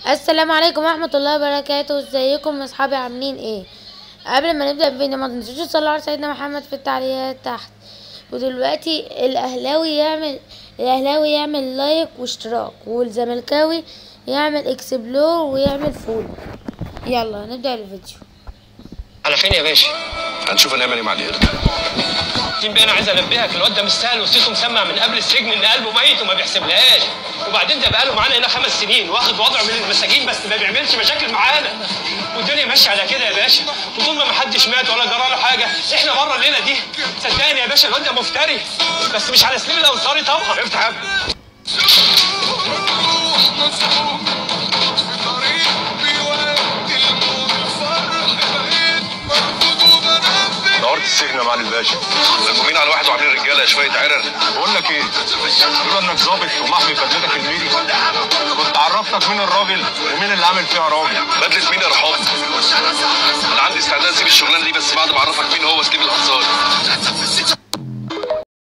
السلام عليكم ورحمة الله وبركاته ازيكم يا اصحابي عاملين ايه قبل ما نبدأ الفيديو ما تنسوش تصلوا على سيدنا محمد في التعليقات تحت ودلوقتي الاهلاوي يعمل الاهلاوي يعمل لايك واشتراك والزملكاوي يعمل اكسبلور ويعمل فولو يلا نبدأ الفيديو على فين يا باشا؟ هنشوف هنعمل ايه مع القرد تيم بيه انا عايز انبهك الواد ده مش سهل وسيسو مسمع من قبل السجن ان قلبه ميت وما بيحسبلهاش وبعدين ده بقاله معانا هنا خمس سنين واخد وضعه من المساجين بس ما بيعملش مشاكل معانا والدنيا ماشيه على كده يا باشا وطول ما محدش مات ولا جرى له حاجه احنا بره الليله دي صدقني يا باشا الواد ده مفتري بس مش على سليم الانصاري طبعا افتح يا ابني نورت السجن يا معالي الباشا ملمومين على واحد وعاملين رجاله يا شويه عرر بقول لك ايه بيقولوا انك ظابط ومحمي بدلتك الميري كنت عرفتك مين الراجل ومين اللي عامل فيها راجل بدله مين يا رحاب انا عندي استعداد اسيب الشغلانه دي بس بعد ما اعرفك مين هو سليم